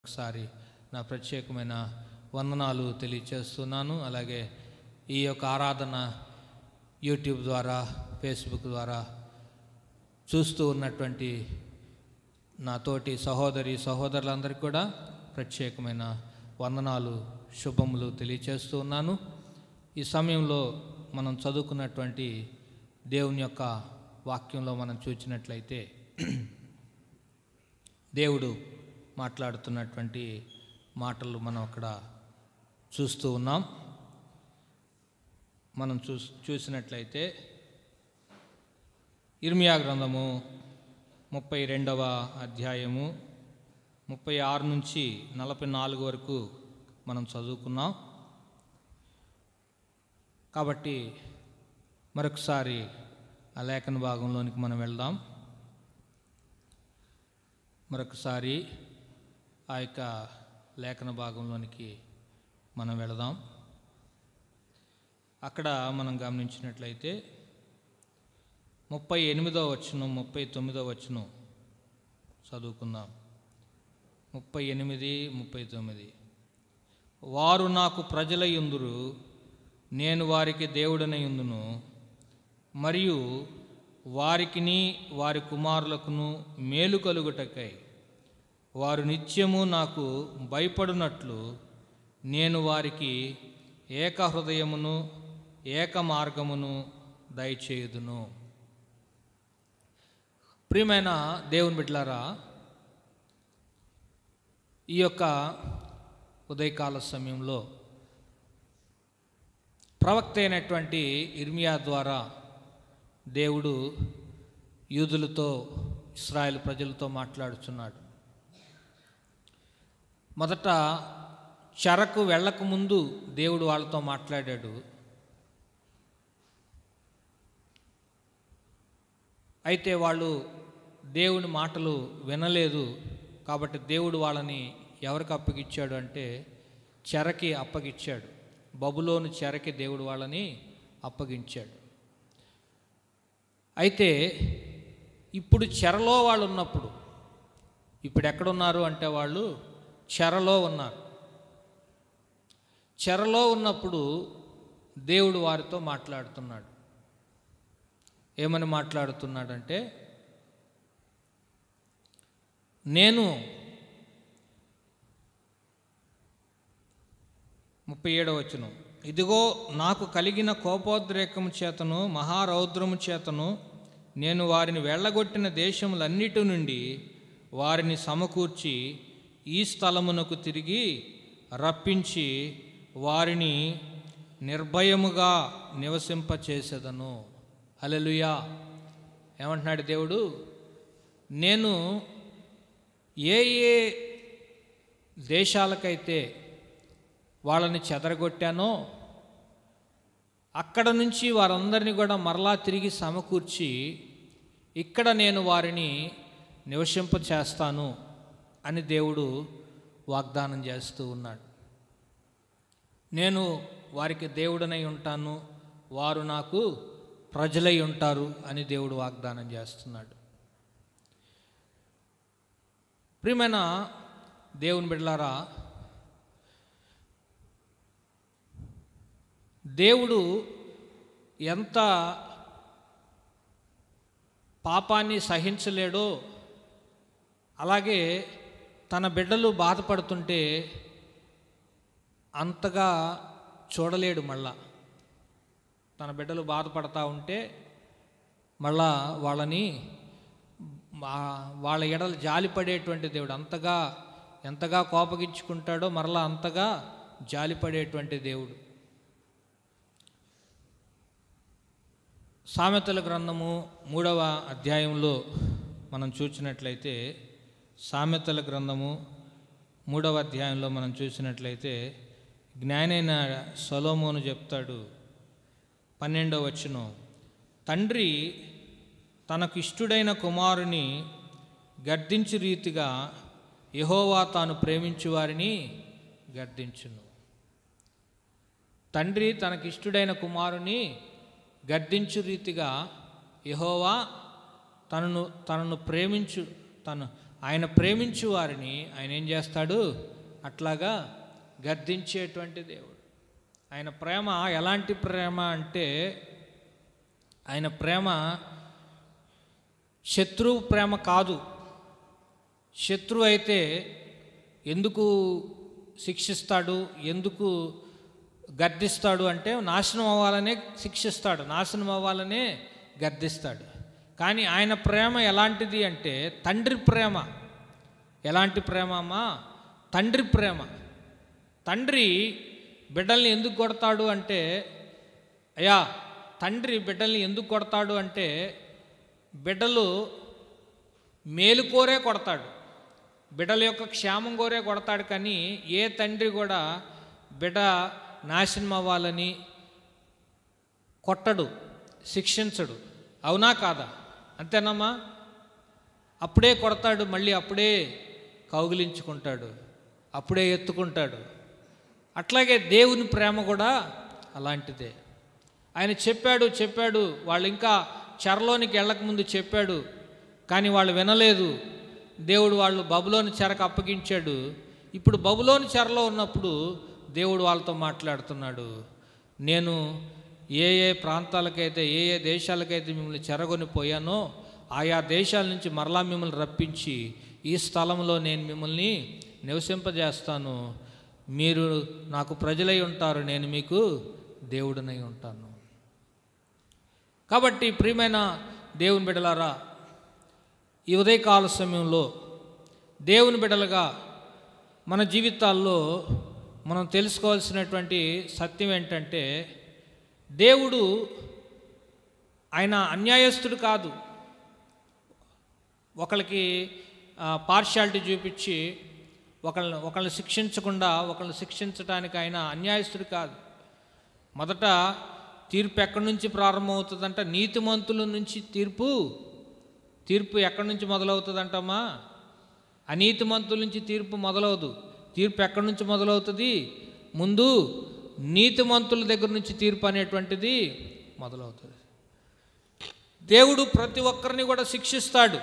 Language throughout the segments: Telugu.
ఒకసారి నా ప్రత్యేకమైన వందనాలు తెలియచేస్తున్నాను అలాగే ఈ యొక్క ఆరాధన యూట్యూబ్ ద్వారా ఫేస్బుక్ ద్వారా చూస్తూ ఉన్నటువంటి నా తోటి సహోదరి సహోదరులందరికీ కూడా ప్రత్యేకమైన వందనాలు శుభములు తెలియచేస్తూ ఉన్నాను ఈ సమయంలో మనం చదువుకున్నటువంటి దేవుని యొక్క వాక్యంలో మనం చూసినట్లయితే దేవుడు మాట్లాడుతున్నటువంటి మాటలు మనం అక్కడ చూస్తూ ఉన్నాం మనం చూ చూసినట్లయితే ఇర్మియా గ్రంథము ముప్పై రెండవ అధ్యాయము ముప్పై ఆరు నుంచి నలభై నాలుగు వరకు మనం చదువుకున్నాం కాబట్టి మరొకసారి ఆ లేఖన భాగంలోనికి మనం వెళ్దాం మరొకసారి ఆ యొక్క లేఖన భాగంలోనికి మనం వెళదాం అక్కడ మనం గమనించినట్లయితే ముప్పై ఎనిమిదో వచ్చును ముప్పై తొమ్మిదో వచ్చును చదువుకుందాం ముప్పై ఎనిమిది ముప్పై తొమ్మిది వారు నాకు ప్రజలయుందురు నేను వారికి దేవుడనయుందును మరియు వారికిని వారి కుమారులకును మేలు కలుగుటకై వారు నిత్యము నాకు భయపడునట్లు నేను వారికి ఏక హృదయమును ఏక మార్గమును దయచేయుదును ప్రియమైన దేవుని బిడ్డలారా ఈ యొక్క ఉదయకాల సమయంలో ప్రవక్త అయినటువంటి ఇర్మియా ద్వారా దేవుడు యూదులతో ఇస్రాయేల్ ప్రజలతో మాట్లాడుచున్నాడు మొదట చెరకు వెళ్ళక ముందు దేవుడు వాళ్ళతో మాట్లాడాడు అయితే వాళ్ళు దేవుని మాటలు వినలేదు కాబట్టి దేవుడు వాళ్ళని ఎవరికి అప్పగిచ్చాడు అంటే చెరకి అప్పగిచ్చాడు బబులోను చెరకి దేవుడు వాళ్ళని అప్పగించాడు అయితే ఇప్పుడు చెరలో వాళ్ళు ఉన్నప్పుడు ఇప్పుడు ఎక్కడున్నారు అంటే వాళ్ళు చెరలో ఉన్నారు చెరలో ఉన్నప్పుడు దేవుడు వారితో మాట్లాడుతున్నాడు ఏమని మాట్లాడుతున్నాడంటే నేను ముప్పై ఏడవ వచ్చును ఇదిగో నాకు కలిగిన కోపోద్రేకము చేతను మహారౌద్రము చేతను నేను వారిని వెళ్ళగొట్టిన దేశములన్నిటి నుండి వారిని సమకూర్చి ఈ స్థలమునకు తిరిగి రప్పించి వారిని నిర్భయముగా నివసింపచేసేదను హలలుయా ఏమంటున్నాడు దేవుడు నేను ఏ ఏ దేశాలకైతే వాళ్ళని చెదరగొట్టానో అక్కడ నుంచి వారందరినీ కూడా మరలా తిరిగి సమకూర్చి ఇక్కడ నేను వారిని నివసింప చేస్తాను అని దేవుడు వాగ్దానం చేస్తూ ఉన్నాడు నేను వారికి దేవుడనై ఉంటాను వారు నాకు ప్రజలై ఉంటారు అని దేవుడు వాగ్దానం చేస్తున్నాడు ప్రియమైన దేవుని బిడ్డలారా దేవుడు ఎంత పాపాన్ని సహించలేడో అలాగే తన బిడ్డలు బాధపడుతుంటే అంతగా చూడలేడు మళ్ళా తన బిడ్డలు బాధపడతా ఉంటే మళ్ళా వాళ్ళని వాళ్ళ ఎడలు జాలిపడేటువంటి దేవుడు అంతగా ఎంతగా కోపగించుకుంటాడో మరలా అంతగా జాలిపడేటువంటి దేవుడు సామెతల గ్రంథము మూడవ అధ్యాయంలో మనం చూసినట్లయితే సామెతల గ్రంథము మూడవ అధ్యాయంలో మనం చూసినట్లయితే జ్ఞానైన సొలోమోను చెప్తాడు పన్నెండవ వచ్చును తండ్రి తనకు ఇష్టుడైన కుమారుని గర్దించు రీతిగా యహోవా తాను ప్రేమించు వారిని గర్దించును తండ్రి తనకిష్టుడైన కుమారుని గర్దించు రీతిగా యహోవా తనను తనను ప్రేమించు తను ఆయన ప్రేమించు వారిని ఆయన ఏం చేస్తాడు అట్లాగా గద్దించేటువంటి దేవుడు ఆయన ప్రేమ ఎలాంటి ప్రేమ అంటే ఆయన ప్రేమ శత్రువు ప్రేమ కాదు శత్రువు అయితే ఎందుకు శిక్షిస్తాడు ఎందుకు గద్దిస్తాడు అంటే నాశనం అవ్వాలనే శిక్షిస్తాడు నాశనం అవ్వాలనే గద్దిస్తాడు కానీ ఆయన ప్రేమ ఎలాంటిది అంటే తండ్రి ప్రేమ ఎలాంటి ప్రేమ అమ్మా తండ్రి ప్రేమ తండ్రి బిడ్డల్ని ఎందుకు కొడతాడు అంటే అయ్యా తండ్రి బిడ్డల్ని ఎందుకు కొడతాడు అంటే బిడ్డలు మేలు కోరే కొడతాడు బిడ్డల యొక్క క్షేమం కోరే కొడతాడు కానీ ఏ తండ్రి కూడా బిడ్డ నాశనం అవ్వాలని కొట్టడు శిక్షించడు అవునా కాదా అంతేనమ్మా అప్పుడే కొడతాడు మళ్ళీ అప్పుడే కౌగిలించుకుంటాడు అప్పుడే ఎత్తుకుంటాడు అట్లాగే దేవుని ప్రేమ కూడా అలాంటిదే ఆయన చెప్పాడు చెప్పాడు వాళ్ళు ఇంకా చెరలోనికి వెళ్ళకముందు చెప్పాడు కానీ వాళ్ళు వినలేదు దేవుడు వాళ్ళు బబులోని చెరకు అప్పగించాడు ఇప్పుడు బబులోని చెరలో ఉన్నప్పుడు దేవుడు వాళ్ళతో మాట్లాడుతున్నాడు నేను ఏ ఏ ప్రాంతాలకైతే ఏ ఏ దేశాలకైతే మిమ్మల్ని చెరగొని పోయానో ఆయా దేశాల నుంచి మరలా మిమ్మల్ని రప్పించి ఈ స్థలంలో నేను మిమ్మల్ని నివసింపజేస్తాను మీరు నాకు ప్రజలై ఉంటారు నేను మీకు దేవుడినై ఉంటాను కాబట్టి ప్రియమైన దేవుని బిడ్డలారా ఈ ఉదయకాల సమయంలో దేవుని బిడ్డలుగా మన జీవితాల్లో మనం తెలుసుకోవాల్సినటువంటి సత్యం ఏంటంటే దేవుడు ఆయన అన్యాయస్తుడు కాదు ఒకళ్ళకి పార్షాలిటీ చూపించి ఒకళ్ళని ఒకళ్ళని శిక్షించకుండా ఒకళ్ళని శిక్షించడానికి ఆయన అన్యాయస్తుడు కాదు మొదట తీర్పు ఎక్కడి నుంచి ప్రారంభమవుతుందంట నీతిమంతుల నుంచి తీర్పు తీర్పు ఎక్కడి నుంచి మొదలవుతుందంటమ్మా అనీతిమంతుల నుంచి తీర్పు మొదలవదు తీర్పు ఎక్కడి నుంచి మొదలవుతుంది ముందు నీతిమంతుల దగ్గర నుంచి తీర్పు అనేటువంటిది మొదలవుతుంది దేవుడు ప్రతి ఒక్కరిని కూడా శిక్షిస్తాడు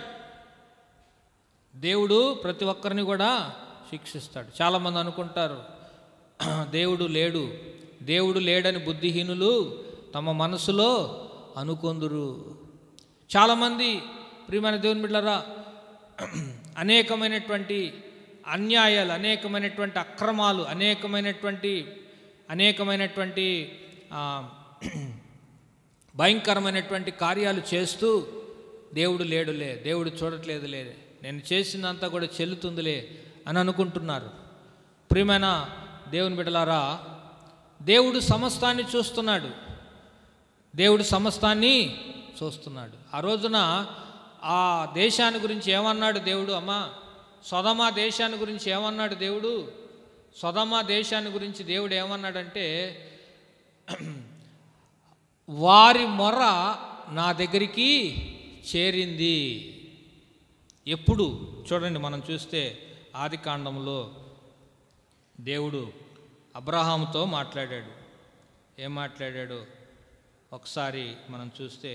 దేవుడు ప్రతి ఒక్కరిని కూడా శిక్షిస్తాడు చాలామంది అనుకుంటారు దేవుడు లేడు దేవుడు లేడని బుద్ధిహీనులు తమ మనసులో అనుకొందురు చాలామంది ప్రియమైన దేవుని బిడ్డరా అనేకమైనటువంటి అన్యాయాలు అనేకమైనటువంటి అక్రమాలు అనేకమైనటువంటి అనేకమైనటువంటి ఆ, భయంకరమైనటువంటి కార్యాలు చేస్తూ దేవుడు లేడులే దేవుడు చూడట్లేదులే నేను చేసిందంతా కూడా చెల్లుతుందిలే అని అనుకుంటున్నారు ప్రియమైన దేవుని బిడ్డలారా దేవుడు సమస్తాన్ని చూస్తున్నాడు దేవుడు సమస్తాన్ని చూస్తున్నాడు ఆ రోజున ఆ దేశాన్ని గురించి ఏమన్నాడు దేవుడు అమ్మా సొదమ దేశాన్ని గురించి ఏమన్నాడు దేవుడు సొదమ దేశాన్ని గురించి దేవుడు ఏమన్నాడంటే వారి మొర నా దగ్గరికి చేరింది ఎప్పుడు చూడండి మనం చూస్తే ఆది కాండంలో దేవుడు అబ్రహాముతో మాట్లాడాడు ఏం మాట్లాడాడు ఒకసారి మనం చూస్తే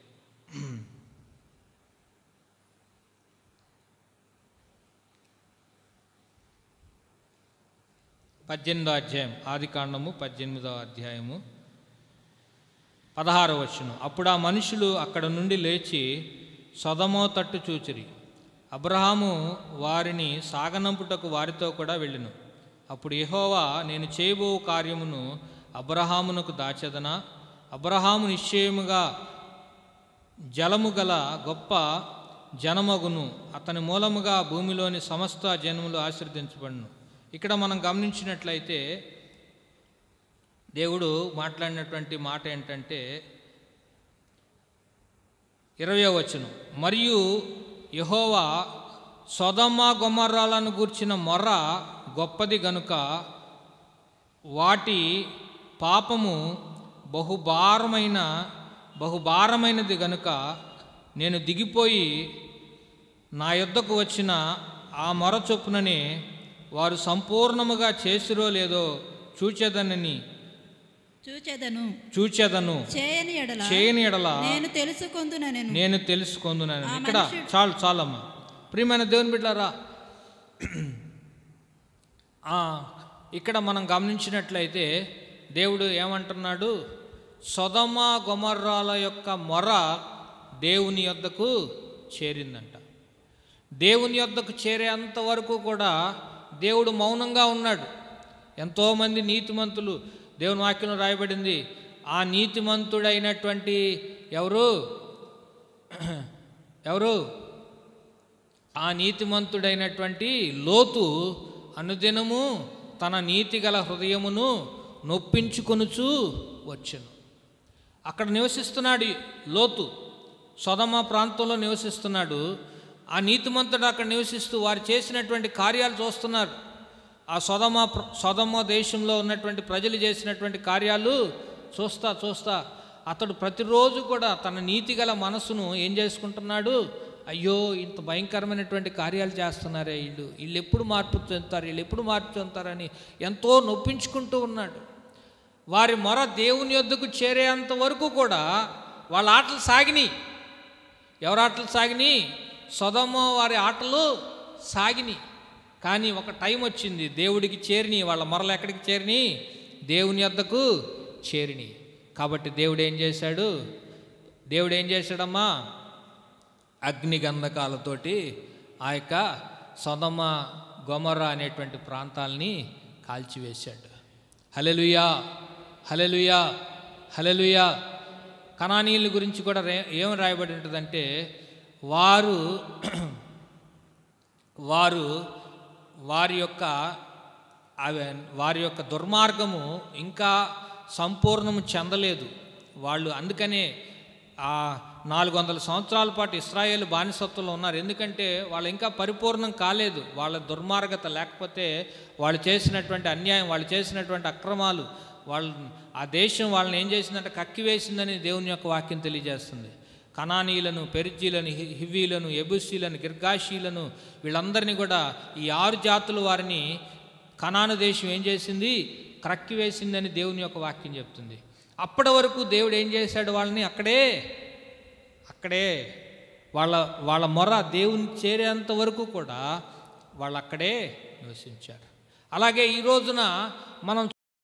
పద్దెనిమిదో అధ్యాయం ఆది కాండము పద్దెనిమిదో అధ్యాయము పదహారవ వచ్చును అప్పుడు ఆ మనుషులు అక్కడ నుండి లేచి సొదమో తట్టు చూచిరి అబ్రహాము వారిని సాగనంపుటకు వారితో కూడా వెళ్ళెను అప్పుడు యెహోవా నేను చేయబో కార్యమును అబ్రహామునకు దాచెదనా అబ్రహాము నిశ్చయముగా జలము గల గొప్ప జనమగును అతని మూలముగా భూమిలోని సమస్త జనములు ఆశీర్వదించబడును ఇక్కడ మనం గమనించినట్లయితే దేవుడు మాట్లాడినటువంటి మాట ఏంటంటే ఇరవయో వచనం మరియు యహోవా సొదమ గొమర్రాలను గూర్చిన మొర్ర గొప్పది గనుక వాటి పాపము బహుభారమైన బహుభారమైనది గనుక నేను దిగిపోయి నా యొద్దకు వచ్చిన ఆ మొర చొప్పుననే వారు సంపూర్ణముగా చేసిరో లేదో చూచేదనని చూచెదను చూచేదను చేయని ఎడల చేయని ఎడల నేను తెలుసుకొందునెను నేను తెలుసుకుందునని ఆ ఇక్కడ మనుష్యుడు- చాలు చాలమ్మా ప్రియమైన దేవుని బిడ్డారా ఆ, ఇక్కడ మనం గమనించినట్లయితే దేవుడు ఏమంటున్నాడు సొదమ గొమర్రాల యొక్క మొర దేవుని యొద్దకు చేరిందంట దేవుని యొద్దకు చేరేంత వరకు కూడా దేవుడు మౌనంగా ఉన్నాడు ఎంతోమంది నీతిమంతులు దేవుని వాక్యంలో రాయబడింది ఆ నీతిమంతుడైనటువంటి ఎవరు ఎవరు ఆ నీతిమంతుడైనటువంటి లోతు అనుదినము తన నీతిగల హృదయమును నొప్పించుకొనుచు వచ్చెను అక్కడ నివసిస్తున్నాడు ఈ లోతు సొదమ ప్రాంతంలో నివసిస్తున్నాడు ఆ నీతిమంతుడు అక్కడ నివసిస్తూ వారు చేసినటువంటి కార్యాలు చూస్తున్నారు ఆ సొదమ ప్ర- సొదమ దేశంలో ఉన్నటువంటి ప్రజలు చేసినటువంటి కార్యాలు చూస్తా చూస్తా అతడు ప్రతిరోజు కూడా తన నీతిగల మనసును ఏం చేసుకుంటున్నాడు అయ్యో ఇంత భయంకరమైనటువంటి కార్యాలు చేస్తున్నారే వీళ్ళు వీళ్ళు ఎప్పుడు మార్పు చెందుతారు వీళ్ళు ఎప్పుడు మార్పు చెందుతారని ఎంతో నొప్పించుకుంటూ ఉన్నాడు వారి మొర దేవుని యొద్దకు చేరేంత వరకు కూడా వాళ్ళ ఆటలు సాగినాయి ఎవరి ఆటలు సాగినాయి సొదమ వారి ఆటలు సాగినాయి కానీ ఒక టైం వచ్చింది దేవుడికి చేరిని వాళ్ళ మొరలు ఎక్కడికి చేరిని దేవుని యొద్దకు చేరిని కాబట్టి దేవుడు ఏం చేశాడు దేవుడు ఏం చేశాడమ్మా అగ్ని గంధకాలతోటి ఆ యొక్క సొదమ గొమర అనేటువంటి ప్రాంతాలని కాల్చివేశాడు హలెలుయా హలెలుయా హలెలుయా కణానీయుల గురించి కూడా రే ఏం రాయబడి ఉంటుందంటే వారు వారు వారి యొక్క అవి వారి యొక్క దుర్మార్గము ఇంకా సంపూర్ణము చెందలేదు వాళ్ళు అందుకనే ఆ నాలుగు వందల సంవత్సరాల పాటు ఇస్రాయేల్ బానిసత్వంలో ఉన్నారు ఎందుకంటే వాళ్ళు ఇంకా పరిపూర్ణం కాలేదు వాళ్ళ దుర్మార్గత లేకపోతే వాళ్ళు చేసినటువంటి అన్యాయం వాళ్ళు చేసినటువంటి అక్రమాలు వాళ్ళు ఆ దేశం వాళ్ళని ఏం చేసిందంటే కక్కివేసిందని దేవుని యొక్క వాక్యం తెలియజేస్తుంది కనానీయులను పెరిజీలను హి- హివ్వీలను ఎబుసీలను గిర్గాషీలను వీళ్ళందరినీ కూడా ఈ ఆరు జాతుల వారిని కనాను దేశం ఏం చేసింది క్రక్కి వేసిందని దేవుని యొక్క వాక్యం చెప్తుంది అప్పటి వరకు దేవుడు ఏం చేశాడు వాళ్ళని అక్కడే అక్కడే వాళ్ళ వాళ్ళ మొర దేవుని చేరేంత వరకు కూడా వాళ్ళు అక్కడే నివసించారు అలాగే ఈ రోజున మనం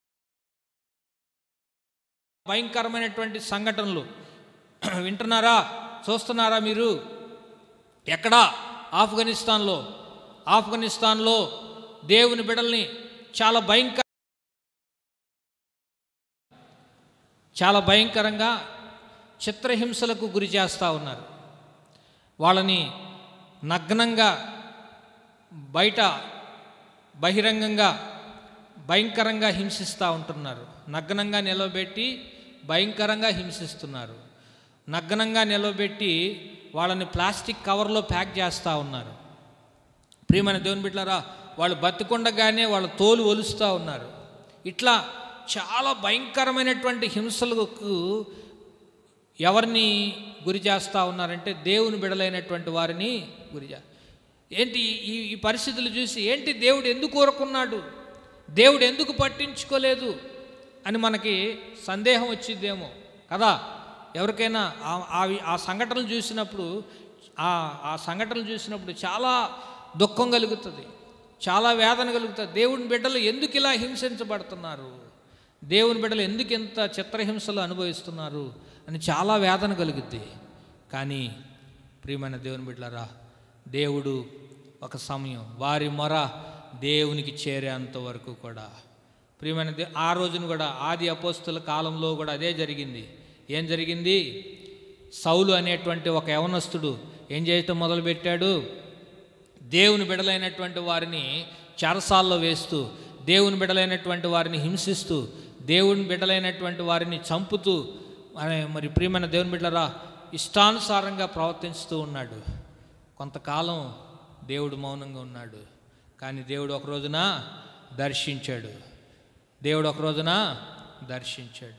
భయంకరమైనటువంటి సంఘటనలు వింటున్నారా చూస్తున్నారా మీరు ఎక్కడా ఆఫ్ఘనిస్తాన్లో ఆఫ్ఘనిస్తాన్లో దేవుని బిడల్ని చాలా భయంకర చాలా భయంకరంగా చిత్రహింసలకు గురి చేస్తూ ఉన్నారు వాళ్ళని నగ్నంగా బయట బహిరంగంగా భయంకరంగా హింసిస్తూ ఉంటున్నారు నగ్నంగా నిలబెట్టి భయంకరంగా హింసిస్తున్నారు నగ్నంగా నిలబెట్టి వాళ్ళని ప్లాస్టిక్ కవర్లో ప్యాక్ చేస్తూ ఉన్నారు ప్రియమైన దేవుని బిడ్డలారా వాళ్ళు బతికుండగానే వాళ్ళ తోలు ఒలుస్తూ ఉన్నారు ఇట్లా చాలా భయంకరమైనటువంటి హింసలకు ఎవరిని గురి చేస్తూ ఉన్నారంటే దేవుని బిడలైనటువంటి వారిని గురి చే ఏంటి ఈ ఈ పరిస్థితులు చూసి ఏంటి దేవుడు ఎందుకు కోరుకున్నాడు దేవుడు ఎందుకు పట్టించుకోలేదు అని మనకి సందేహం వచ్చిద్దేమో కదా ఎవరికైనా ఆ- ఆ ఆ సంఘటనలు చూసినప్పుడు ఆ ఆ సంఘటనలు చూసినప్పుడు చాలా దుఃఖం కలుగుతుంది చాలా వేదన కలుగుతుంది దేవుని బిడ్డలు ఎందుకు ఇలా హింసించబడుతున్నారు దేవుని బిడ్డలు ఎందుకు ఇంత చిత్రహింసలు అనుభవిస్తున్నారు అని చాలా వేదన కలుగుద్ది కానీ ప్రియమైన దేవుని బిడ్డలారా దేవుడు ఒక సమయం వారి మొర దేవునికి చేరేంత వరకు కూడా ప్రియమైన దే ఆ రోజున కూడా ఆది అపోస్తుల కాలంలో కూడా అదే జరిగింది ఏం జరిగింది సౌలు అనేటువంటి ఒక యవనస్తుడు ఏం చేయటం మొదలుపెట్టాడు దేవుని బిడలైనటువంటి వారిని చెరసాల్లో వేస్తూ దేవుని బిడలైనటువంటి వారిని హింసిస్తూ దేవుని బిడ్డలైనటువంటి వారిని చంపుతూ అనే మరి ప్రియమైన దేవుని బిడ్డరా ఇష్టానుసారంగా ప్రవర్తిస్తూ ఉన్నాడు కొంతకాలం దేవుడు మౌనంగా ఉన్నాడు కానీ దేవుడు ఒక రోజున దర్శించాడు దేవుడు ఒక రోజున దర్శించాడు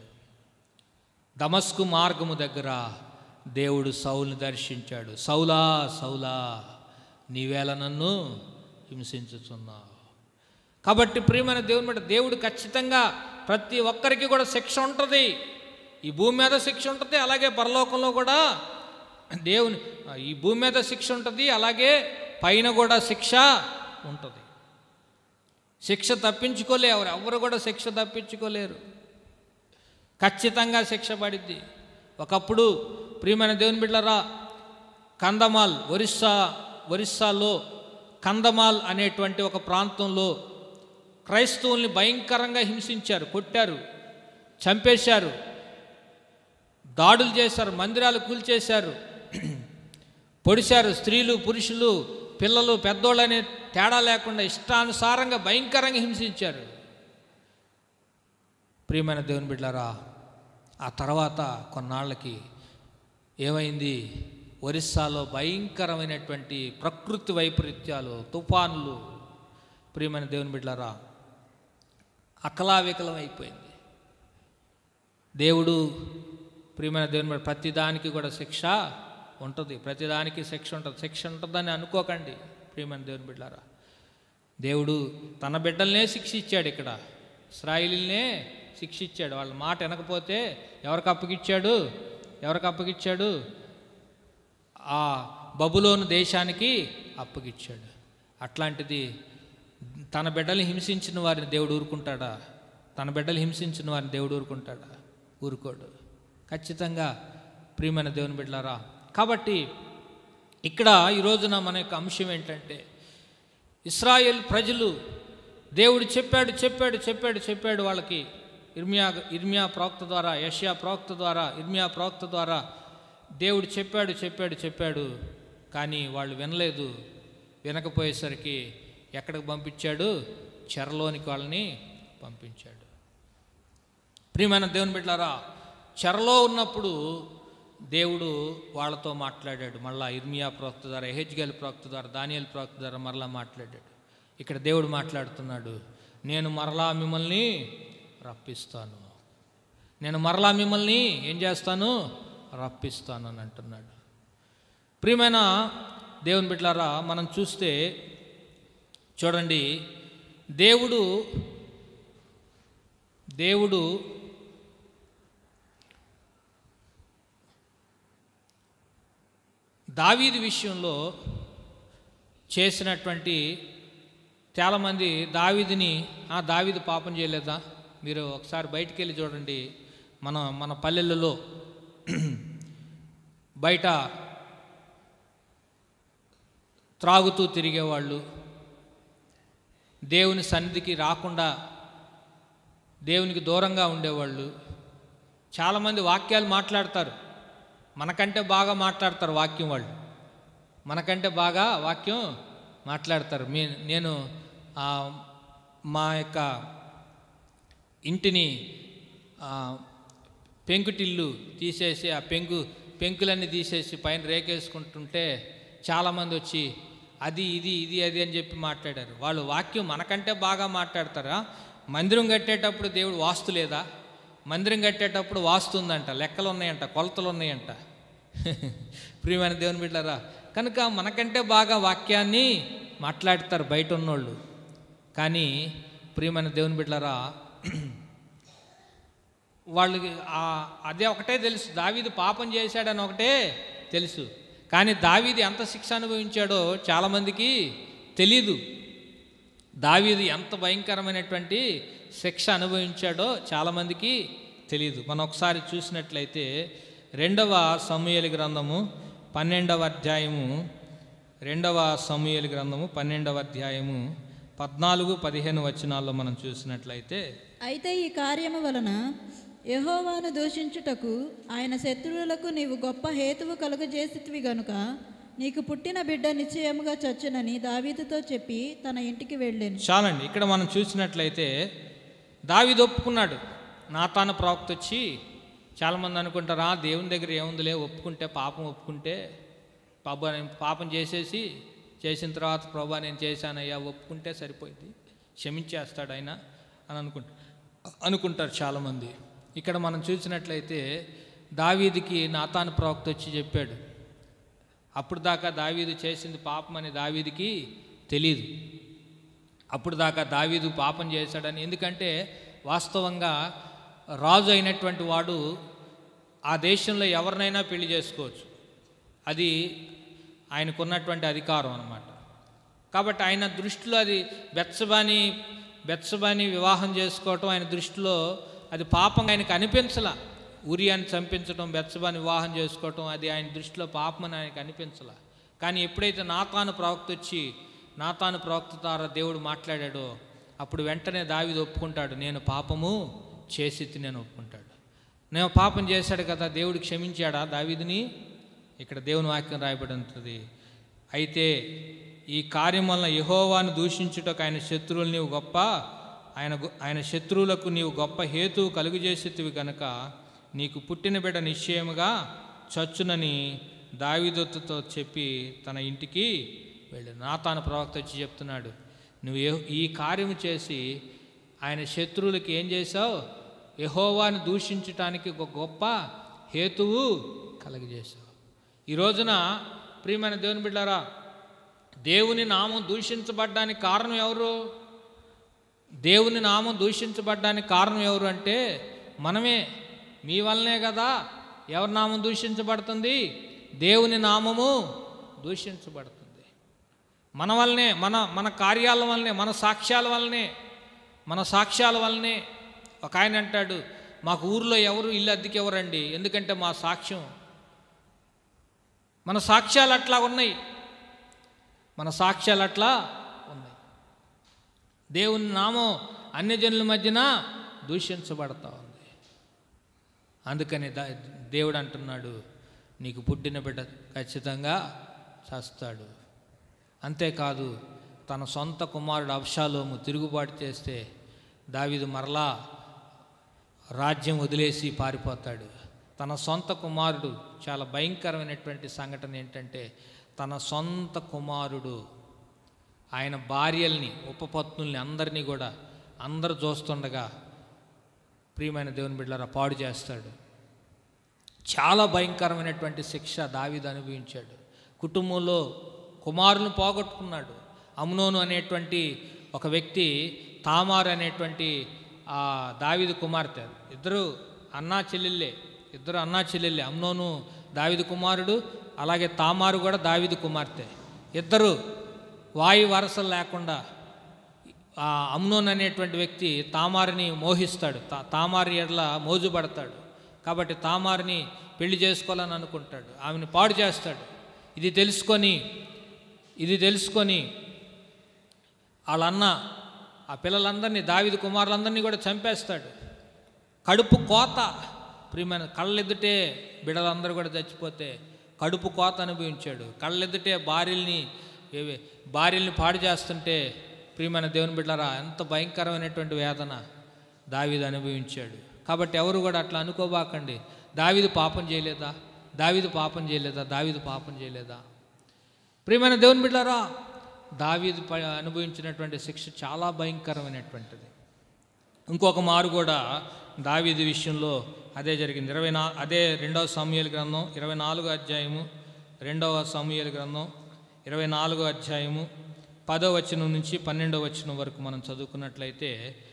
దమస్కు మార్గము దగ్గర దేవుడు సౌలుని దర్శించాడు సౌలా సౌలా నీవేళ నన్ను హింసించుచున్నావు కాబట్టి ప్రియమైన దేవుని మీద దేవుడు ఖచ్చితంగా ప్రతి ఒక్కరికి కూడా శిక్ష ఉంటుంది ఈ భూమి మీద శిక్ష ఉంటుంది అలాగే పరలోకంలో కూడా దేవుని ఈ భూమి మీద శిక్ష ఉంటుంది అలాగే పైన కూడా శిక్ష ఉంటుంది శిక్ష తప్పించుకోలే ఎవరు ఎవరు కూడా శిక్ష తప్పించుకోలేరు ఖచ్చితంగా శిక్ష పడిద్ది ఒకప్పుడు ప్రియమైన దేవుని బిడ్డరా కందమాల్ ఒరిస్సా ఒరిస్సాలో కందమాల్ అనేటువంటి ఒక ప్రాంతంలో క్రైస్తవుల్ని భయంకరంగా హింసించారు కొట్టారు చంపేశారు దాడులు చేశారు మందిరాలు కూల్చేశారు పొడిశారు స్త్రీలు పురుషులు పిల్లలు పెద్దోళ్ళనే తేడా లేకుండా ఇష్టానుసారంగా భయంకరంగా హింసించారు ప్రియమైన దేవుని బిడ్డారా ఆ తర్వాత కొన్నాళ్ళకి ఏమైంది ఒరిస్సాలో భయంకరమైనటువంటి ప్రకృతి వైపరీత్యాలు తుఫాన్లు ప్రియమైన దేవుని బిడ్డారా అకలావికలం అయిపోయింది దేవుడు ప్రియమైన దేవుని బిడ్డ ప్రతిదానికి కూడా శిక్ష ఉంటుంది ప్రతిదానికి శిక్ష ఉంటుంది శిక్ష ఉంటుందని అనుకోకండి ప్రియమైన దేవుని బిడ్డారా దేవుడు తన బిడ్డలనే శిక్షించాడు ఇక్కడ ఇస్రాయిలీలనే శిక్షించాడు వాళ్ళ మాట వినకపోతే ఎవరికి అప్పగిచ్చాడు ఎవరికి అప్పగిచ్చాడు ఆ బబులోను దేశానికి అప్పగిచ్చాడు అట్లాంటిది తన బిడ్డల్ని హింసించిన వారిని దేవుడు ఊరుకుంటాడా తన బిడ్డలు హింసించిన వారిని దేవుడు ఊరుకుంటాడా ఊరుకోడు ఖచ్చితంగా ప్రియమైన దేవుని బిడ్డలారా కాబట్టి ఇక్కడ ఈ రోజున మన యొక్క అంశం ఏంటంటే ఇస్రాయేల్ ప్రజలు దేవుడు చెప్పాడు చెప్పాడు చెప్పాడు చెప్పాడు వాళ్ళకి ఇర్మియా ఇర్మియా ప్రవక్త ద్వారా యష్యా ప్రవక్త ద్వారా ఇర్మియా ప్రవక్త ద్వారా దేవుడు చెప్పాడు చెప్పాడు చెప్పాడు కానీ వాళ్ళు వినలేదు వినకపోయేసరికి ఎక్కడికి పంపించాడు చెరలోనికి వాళ్ళని పంపించాడు ప్రియమైన దేవుని బిడ్డారా చెరలో ఉన్నప్పుడు దేవుడు వాళ్ళతో మాట్లాడాడు మళ్ళా ఇర్మియా ప్రవక్త ద్వారా ఎహెచ్గల్ ప్రవక్త ద్వారా దానియల్ ప్రవక్త ద్వారా మరలా మాట్లాడాడు ఇక్కడ దేవుడు మాట్లాడుతున్నాడు నేను మరలా మిమ్మల్ని రప్పిస్తాను నేను మరలా మిమ్మల్ని ఏం చేస్తాను రప్పిస్తాను అని అంటున్నాడు ప్రియమైన దేవుని బిడ్డలారా మనం చూస్తే చూడండి దేవుడు దేవుడు దావీది విషయంలో చేసినటువంటి చాలామంది దావీదిని ఆ దావీదు పాపం చేయలేదా మీరు ఒకసారి బయటికి వెళ్ళి చూడండి మన మన పల్లెలలో బయట త్రాగుతూ తిరిగేవాళ్ళు దేవుని సన్నిధికి రాకుండా దేవునికి దూరంగా ఉండేవాళ్ళు చాలామంది వాక్యాలు మాట్లాడతారు మనకంటే బాగా మాట్లాడతారు వాక్యం వాళ్ళు మనకంటే బాగా వాక్యం మాట్లాడతారు మీ నేను ఆ, మా యొక్క ఇంటిని ఆ, పెంకుటిల్లు తీసేసి ఆ పెంకు పెంకులన్నీ తీసేసి పైన రేకేసుకుంటుంటే చాలామంది వచ్చి అది ఇది ఇది అది అని చెప్పి మాట్లాడారు వాళ్ళు వాక్యం మనకంటే బాగా మాట్లాడతారా మందిరం కట్టేటప్పుడు దేవుడు వాస్తు లేదా మందిరం కట్టేటప్పుడు వాస్తు ఉందంట లెక్కలు ఉన్నాయంట కొలతలు ఉన్నాయంట ప్రియమైన దేవుని బిడ్డారా కనుక మనకంటే బాగా వాక్యాన్ని మాట్లాడతారు బయట ఉన్నోళ్ళు కానీ ప్రియమైన దేవుని బిడ్డారా వాళ్ళకి ఆ- అదే ఒకటే తెలుసు దావీదు పాపం చేశాడని ఒకటే తెలుసు కానీ దావీది ఎంత శిక్ష అనుభవించాడో చాలామందికి తెలీదు దావీదు ఎంత భయంకరమైనటువంటి శిక్ష అనుభవించాడో చాలామందికి తెలియదు మనం ఒకసారి చూసినట్లయితే రెండవ సమూహలి గ్రంథము పన్నెండవ అధ్యాయము రెండవ సమూహలి గ్రంథము పన్నెండవ అధ్యాయము పద్నాలుగు పదిహేను వచనాల్లో మనం చూసినట్లయితే అయితే ఈ కార్యము వలన యెహోవాను దూషించుటకు ఆయన శత్రువులకు నీవు గొప్ప హేతువు కలుగజేసితివి గనుక నీకు పుట్టిన బిడ్డ నిశ్చయముగా చచ్చునని దావీదుతో చెప్పి తన ఇంటికి వెళ్ళాను చాలండి ఇక్కడ మనం చూసినట్లయితే దావీదు ఒప్పుకున్నాడు నాతాన ప్రవక్త వచ్చి చాలామంది అనుకుంటారు ఆ దేవుని దగ్గర ఏముందిలే ఒప్పుకుంటే పాపం ఒప్పుకుంటే పాప నేను పాపం చేసేసి చేసిన తర్వాత ప్రభా నేను చేశానయ్యా ఒప్పుకుంటే సరిపోయింది క్షమించేస్తాడు ఆయన అని అనుకుంటా అనుకుంటారు చాలామంది ఇక్కడ మనం చూసినట్లయితే దావీదికి నాతాను ప్రవక్త వచ్చి చెప్పాడు అప్పుడు దాకా దావీదు చేసింది పాపం అని దావీదికి తెలియదు అప్పుడు దాకా దావీదు పాపం చేశాడని ఎందుకంటే వాస్తవంగా రాజు అయినటువంటి వాడు ఆ దేశంలో ఎవరినైనా పెళ్లి చేసుకోవచ్చు అది ఆయనకున్నటువంటి అధికారం అన్నమాట కాబట్టి ఆయన దృష్టిలో అది బెత్సబాని బెత్సబాని వివాహం చేసుకోవటం ఆయన దృష్టిలో అది పాపం ఆయనకు అనిపించలా ఉరియాన్ని చంపించడం బెత్సబాని వివాహం చేసుకోవటం అది ఆయన దృష్టిలో పాపం అని ఆయనకు అనిపించలా కానీ ఎప్పుడైతే నాతాను ప్రవక్త వచ్చి నాతాను ప్రవక్త ద్వారా దేవుడు మాట్లాడాడో అప్పుడు వెంటనే దావిది ఒప్పుకుంటాడు నేను పాపము చేసి నేను ఒప్పుకుంటాడు నేను పాపం చేశాడు కదా దేవుడు క్షమించాడా దావీదుని ఇక్కడ దేవుని వాక్యం రాయబడి ఉంటుంది అయితే ఈ కార్యం వలన యహోవాను దూషించుటకు ఆయన శత్రువులు నీవు గొప్ప ఆయన గు- ఆయన శత్రువులకు నీవు గొప్ప హేతువు కలుగజేసేటివి కనుక నీకు పుట్టిన బిడ్డ నిశ్చయముగా చచ్చునని దావిదత్తుతో చెప్పి తన ఇంటికి వెళ్ళాడు నాతాను ప్రవక్త వచ్చి చెప్తున్నాడు నువ్వు ఏ- ఈ కార్యము చేసి ఆయన శత్రువులకి ఏం చేశావు యహోవాను దూషించటానికి ఒక గొప్ప హేతువు కలగజేశావు ఈ రోజున ప్రియమైన దేవుని బిడ్డారా దేవుని నామం దూషించబడ్డానికి కారణం ఎవరు దేవుని నామం దూషించబడ్డానికి కారణం ఎవరు అంటే మనమే మీ వల్లనే కదా ఎవరి నామం దూషించబడుతుంది దేవుని నామము దూషించబడుతుంది మన వల్లనే మన మన కార్యాల వల్లనే మన సాక్ష్యాల వల్లనే మన సాక్ష్యాల వల్లనే ఒక ఆయన అంటాడు మాకు ఊర్లో ఎవరు ఇల్లు అద్దెకి ఎవరండి ఎందుకంటే మా సాక్ష్యం మన సాక్ష్యాలు అట్లా ఉన్నాయి మన సాక్ష్యాలు అట్లా ఉన్నాయి దేవుని నామం అన్యజనుల మధ్యన దూషించబడతా ఉంది అందుకని దా దేవుడు అంటున్నాడు నీకు పుట్టిన బిడ్డ ఖచ్చితంగా చేస్తాడు అంతేకాదు తన సొంత కుమారుడు అబ్షాలోము తిరుగుబాటు చేస్తే దావీదు మరలా రాజ్యం వదిలేసి పారిపోతాడు తన సొంత కుమారుడు చాలా భయంకరమైనటువంటి సంఘటన ఏంటంటే తన సొంత కుమారుడు ఆయన భార్యల్ని ఉపపత్నుల్ని అందరినీ కూడా అందరు చూస్తుండగా ప్రియమైన దేవుని బిడ్డలారా పాడు చేస్తాడు చాలా భయంకరమైనటువంటి శిక్ష దావీదు అనుభవించాడు కుటుంబంలో కుమారులను పోగొట్టుకున్నాడు అమ్నోను అనేటువంటి ఒక వ్యక్తి తామారు అనేటువంటి ఆ దావీదు కుమార్తె ఇద్దరు అన్నా చెల్లెళ్ళే ఇద్దరు అన్నా చెల్లెళ్ళే అమ్నోను దావీదు కుమారుడు అలాగే తామారు కూడా దావీదు కుమార్తె ఇద్దరు వాయు వరసలు లేకుండా ఆ అమ్నోన్ అనేటువంటి వ్యక్తి తామారిని మోహిస్తాడు తా తామారి ఎడల మోజుపడతాడు కాబట్టి తామారిని పెళ్లి చేసుకోవాలని అనుకుంటాడు ఆమెను పాడు చేస్తాడు ఇది తెలుసుకొని ఇది తెలుసుకొని వాళ్ళన్న ఆ పిల్లలందరినీ దావిది కుమారులందరినీ కూడా చంపేస్తాడు కడుపు కోత ప్రియమైన కళ్ళెద్దుటే బిడలందరూ కూడా చచ్చిపోతే కడుపు కోత అనుభవించాడు కళ్ళెద్దుటే భార్యల్ని ఏవే- భార్యల్ని పాడు చేస్తుంటే ప్రియమైన దేవుని బిడ్డరా ఎంత భయంకరమైనటువంటి వేదన దావీదు అనుభవించాడు కాబట్టి ఎవరు కూడా అట్లా అనుకోబాకండి దావీదు పాపం చేయలేదా దావీదు పాపం చేయలేదా దావీదు పాపం చేయలేదా ప్రియమైన దేవుని బిడ్డారా దావీదు ప- అనుభవించినటువంటి శిక్ష చాలా భయంకరమైనటువంటిది ఇంకొక మారు కూడా దావీదు విషయంలో అదే జరిగింది ఇరవై నా అదే రెండవ సమయాల గ్రంథం ఇరవై నాలుగో అధ్యాయము రెండవ సమయాల గ్రంథం ఇరవై నాలుగో అధ్యాయము పదో వచనం నుంచి పన్నెండవ వచనం వరకు మనం చదువుకున్నట్లయితే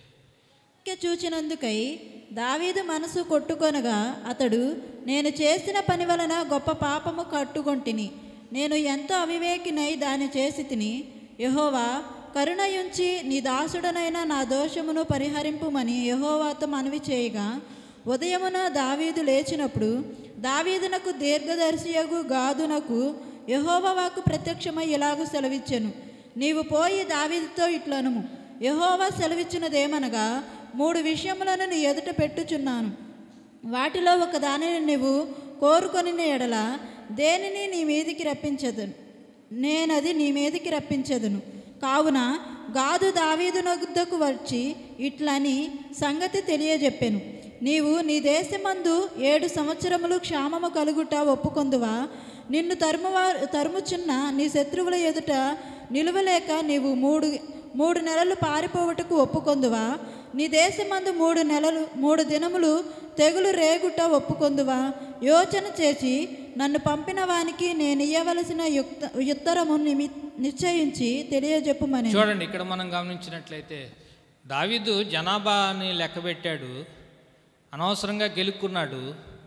ఇంక చూచినందుకై దావీదు మనసు కొట్టుకొనగా అతడు నేను చేసిన పని వలన గొప్ప పాపము కట్టుకొంటిని నేను ఎంతో అవివేకినై దాన్ని చేసి తిని యహోవా కరుణయుంచి నీ దాసుడనైన నా దోషమును పరిహరింపుమని యహోవాతో మనవి చేయగా ఉదయమున దావీదు లేచినప్పుడు దావీదునకు దీర్ఘదర్శియగు గాదునకు యహోవా వాకు ప్రత్యక్షమై ఇలాగూ సెలవిచ్చెను నీవు పోయి దావీదుతో ఇట్లనుము యహోవా సెలవిచ్చినదేమనగా మూడు విషయములను నీ ఎదుట పెట్టుచున్నాను వాటిలో ఒక దానిని నువ్వు కోరుకొని ఎడల దేనిని నీ మీదికి రప్పించదును నేనది నీ మీదికి రప్పించదును కావున గాదు దావీదు నొద్దకు వచ్చి ఇట్లని సంగతి తెలియజెప్పెను నీవు నీ దేశమందు ఏడు సంవత్సరములు క్షామము కలుగుట ఒప్పుకొందువా నిన్ను తరుమువారు తరుముచున్న నీ శత్రువుల ఎదుట నిలువలేక నీవు మూడు మూడు నెలలు పారిపోవటకు ఒప్పుకొందువా నీ దేశమందు మూడు నెలలు మూడు దినములు తెగులు రేగుట ఒప్పుకొందువా యోచన చేసి నన్ను పంపిన వానికి నేను ఇయ్యవలసిన యుక్త ఉత్తరము నిమి నిశ్చయించి తెలియజెప్పుమని చూడండి ఇక్కడ మనం గమనించినట్లయితే దావీదు జనాభాని లెక్కబెట్టాడు అనవసరంగా గెలుక్కున్నాడు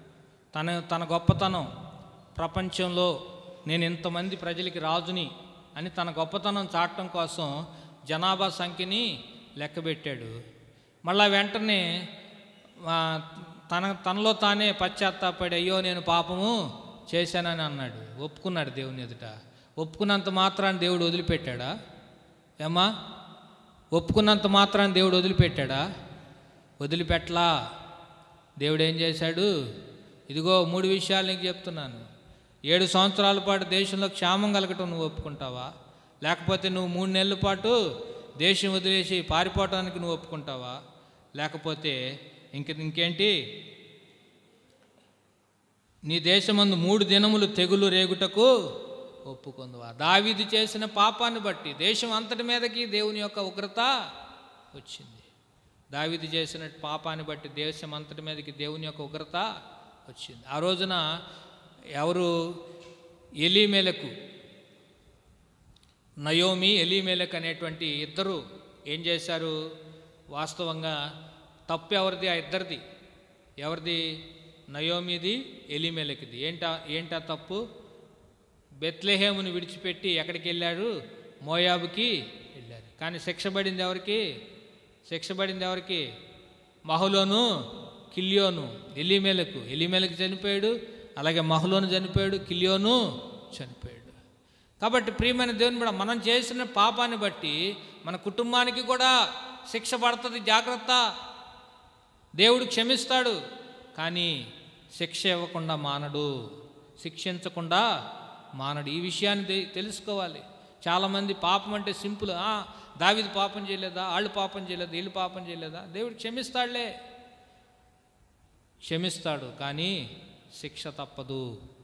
తన తన గొప్పతనం ప్రపంచంలో నేను ఇంతమంది ప్రజలకి రాజుని అని తన గొప్పతనం చాటడం కోసం జనాభా సంఖ్యని లెక్కబెట్టాడు మళ్ళా వెంటనే ఆ, తన తనలో తానే పశ్చాత్తాపడి అయ్యో నేను పాపము చేశానని అన్నాడు ఒప్పుకున్నాడు దేవుని ఎదుట ఒప్పుకున్నంత మాత్రాన్ని దేవుడు వదిలిపెట్టాడా ఏమ్మా ఒప్పుకున్నంత మాత్రాన్ని దేవుడు వదిలిపెట్టాడా వదిలిపెట్టలా దేవుడు ఏం చేశాడు ఇదిగో మూడు విషయాలు నీకు చెప్తున్నాను ఏడు సంవత్సరాల పాటు దేశంలో క్షేమం కలగటం నువ్వు ఒప్పుకుంటావా లేకపోతే నువ్వు మూడు నెలల పాటు దేశం వదిలేసి పారిపోవటానికి నువ్వు ఒప్పుకుంటావా లేకపోతే ఇంక ఇంకేంటి నీ దేశమందు మూడు దినములు తెగులు రేగుటకు ఒప్పుకుందువా దావీదు చేసిన పాపాన్ని బట్టి దేశం అంతటి మీదకి దేవుని యొక్క ఉగ్రత వచ్చింది దావీదు చేసిన పాపాన్ని బట్టి దేశం అంతటి మీదకి దేవుని యొక్క ఉగ్రత వచ్చింది ఆ రోజున ఎవరు ఎలీమేలకు నయోమి ఎలీమేలక్ అనేటువంటి ఇద్దరు ఏం చేశారు వాస్తవంగా తప్పు ఎవరిది ఆ ఇద్దరిది ఎవరిది నయోమిది ఎలీమేలకిది ఏంటా ఏంటా తప్పు బెత్లెహేముని విడిచిపెట్టి ఎక్కడికి వెళ్ళారు మోయాబుకి వెళ్ళారు కానీ శిక్ష పడింది ఎవరికి శిక్ష పడింది ఎవరికి మహులోను కిలియోను ఎలిమేలకు ఎలిమేలకు చనిపోయాడు అలాగే మహులోను చనిపోయాడు కిలియోను చనిపోయాడు కాబట్టి ప్రియమైన దేవుని కూడా మనం చేసిన పాపాన్ని బట్టి మన కుటుంబానికి కూడా శిక్ష పడుతుంది జాగ్రత్త దేవుడు క్షమిస్తాడు కానీ శిక్ష ఇవ్వకుండా మానడు శిక్షించకుండా మానడు ఈ విషయాన్ని తె- తెలుసుకోవాలి చాలామంది పాపం అంటే సింపుల్ "ఆ, దావీదు పాపం చేయలేదా వాళ్ళు పాపం చేయలేదా వీళ్ళు పాపం చేయలేదా దేవుడు క్షమిస్తాడులే క్షమిస్తాడు కానీ శిక్ష తప్పదు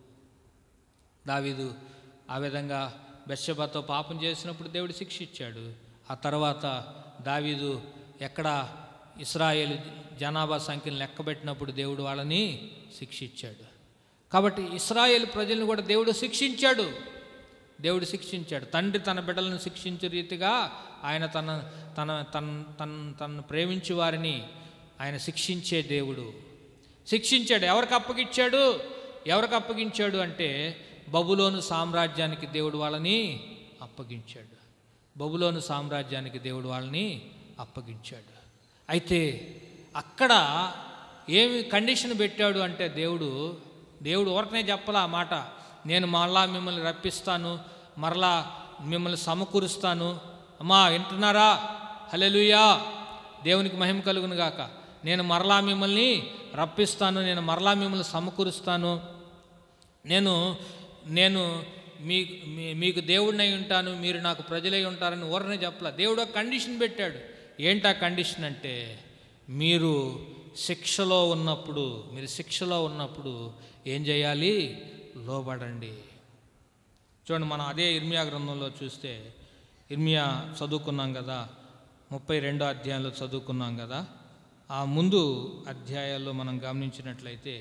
దావీదు ఆ విధంగా బెత్షెబతో పాపం చేసినప్పుడు దేవుడు శిక్ష ఇచ్చాడు ఆ తర్వాత దావీదు ఎక్కడ ఇస్రాయేల్ జనాభా సంఖ్యను లెక్కబెట్టినప్పుడు దేవుడు వాళ్ళని శిక్షించాడు కాబట్టి ఇస్రాయేల్ ప్రజలను కూడా దేవుడు శిక్షించాడు దేవుడు శిక్షించాడు తండ్రి తన బిడ్డలను శిక్షించే రీతిగా ఆయన తన తన తన తన తనను ప్రేమించే వారిని ఆయన శిక్షించే దేవుడు శిక్షించాడు ఎవరికి అప్పగించాడు ఎవరికి అప్పగించాడు అంటే బబులోను సామ్రాజ్యానికి దేవుడు వాళ్ళని అప్పగించాడు బబులోను సామ్రాజ్యానికి దేవుడు వాళ్ళని అప్పగించాడు అయితే అక్కడ ఏమి కండిషన్ పెట్టాడు అంటే దేవుడు దేవుడు ఊరకనే చెప్పలా ఆ మాట నేను మరలా మిమ్మల్ని రప్పిస్తాను మరలా మిమ్మల్ని సమకూరుస్తాను అమ్మా వింటున్నారా హలెలుయా దేవునికి మహిమ కలుగును గాక నేను మరలా మిమ్మల్ని రప్పిస్తాను నేను మరలా మిమ్మల్ని సమకూరుస్తాను నేను నేను మీ మీ- మీకు దేవుడినై ఉంటాను మీరు నాకు ప్రజలై ఉంటారని ఊరనే చెప్పలా దేవుడు ఒక కండిషన్ పెట్టాడు ఏంటా కండిషన్ అంటే మీరు శిక్షలో ఉన్నప్పుడు మీరు శిక్షలో ఉన్నప్పుడు ఏం చేయాలి లోబడండి చూడండి మనం అదే ఇర్మియా గ్రంథంలో చూస్తే ఇర్మియా చదువుకున్నాం కదా ముప్పై రెండో అధ్యాయంలో చదువుకున్నాం కదా ఆ ముందు అధ్యాయాల్లో మనం గమనించినట్లయితే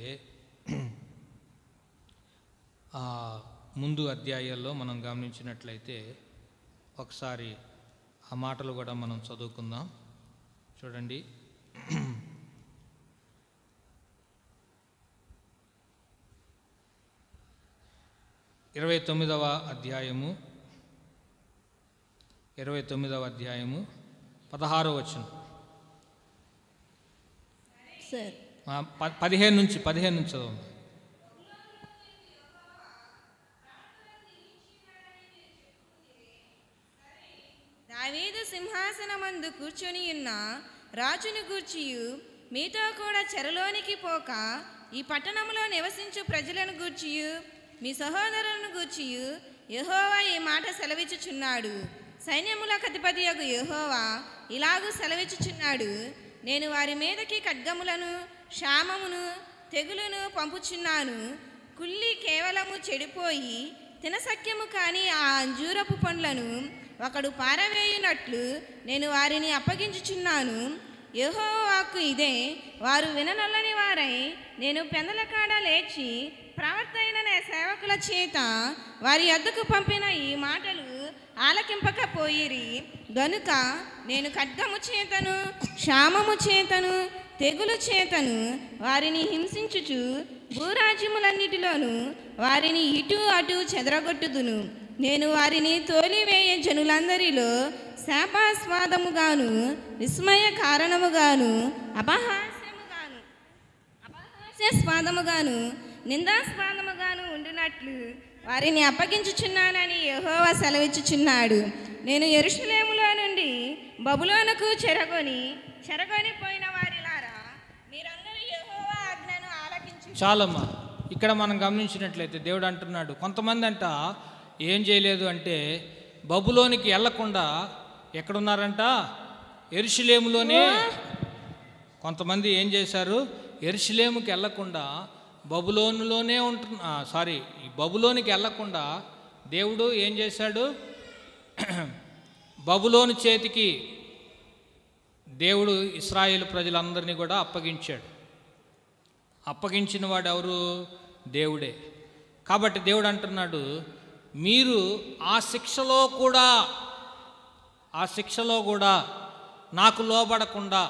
ఆ ముందు అధ్యాయాల్లో మనం గమనించినట్లయితే ఒకసారి ఆ మాటలు కూడా మనం చదువుకుందాం చూడండి ఇరవై తొమ్మిదవ అధ్యాయము ఇరవై తొమ్మిదవ అధ్యాయము పదహారో వచనం సార్ ఆ, ప- పదిహేను నుంచి పదిహేను నుంచి చదవండి దావీదు సింహాసనమందు కూర్చొని ఉన్న రాజును గూర్చియు మీతో కూడా చెరలోనికి పోక ఈ పట్టణంలో నివసించు ప్రజలను గూర్చియు మీ సహోదరులను గూర్చియు యెహోవా ఈ మాట సెలవిచ్చుచున్నాడు సైన్యములకు అధిపతి యొక్క యెహోవా ఇలాగూ సెలవిచ్చుచున్నాడు నేను వారి మీదకి ఖడ్గములను క్షామమును తెగులును పంపుచున్నాను కుళ్ళి కేవలము చెడిపోయి తినసఖ్యము కాని ఆ అంజూరపు పండ్లను ఒకడు పారవేయునట్లు నేను వారిని అప్పగించుచున్నాను యెహో వాక్కు ఇదే వారు విననొల్లని వారై నేను పెందల కాడ లేచి ప్రవర్తైన నా సేవకుల చేత వారి వద్దకు పంపిన ఈ మాటలు ఆలకింపకపోయిరి గనుక నేను ఖడ్గము చేతను క్షామము చేతను తెగులు చేతను వారిని హింసించుచు భూరాజ్యములన్నిటిలోనూ వారిని ఇటు అటు చెదరగొట్టుదును నేను వారిని తోలివేయ జనులందరిలో శాపాస్వాదముగాను విస్మయ కారణముగాను అపహాస్యముగాను అపహాస్యాస్వాదముగాను నిందాస్వాదముగాను ఉండినట్లు వారిని అప్పగించుచున్నానని యెహోవా సెలవిచ్చుచున్నాడు నేను ఎరుషలేములో నుండి బబులోనకు చెరగొని చెరగొని పోయిన వారిలారా మీరందరూ యెహోవా ఆజ్ఞను ఆలకించు చాలమ్మా ఇక్కడ మనం గమనించినట్లయితే దేవుడు అంటున్నాడు కొంతమంది అంట ఏం చేయలేదు అంటే బబులోనికి వెళ్లకుండా ఎక్కడున్నారంట ఎరుషులేములోనే కొంతమంది ఏం చేశారు ఎరుషులేముకి వెళ్లకుండా బబులోనులోనే ఉంటున్న సారీ ఈ బబులోనికి వెళ్లకుండా దేవుడు ఏం చేశాడు బబులోను చేతికి దేవుడు ఇస్రాయేల్ ప్రజలందరినీ కూడా అప్పగించాడు అప్పగించిన వాడు ఎవరు దేవుడే కాబట్టి దేవుడు అంటున్నాడు మీరు ఆ శిక్షలో కూడా ఆ శిక్షలో కూడా నాకు లోబడకుండా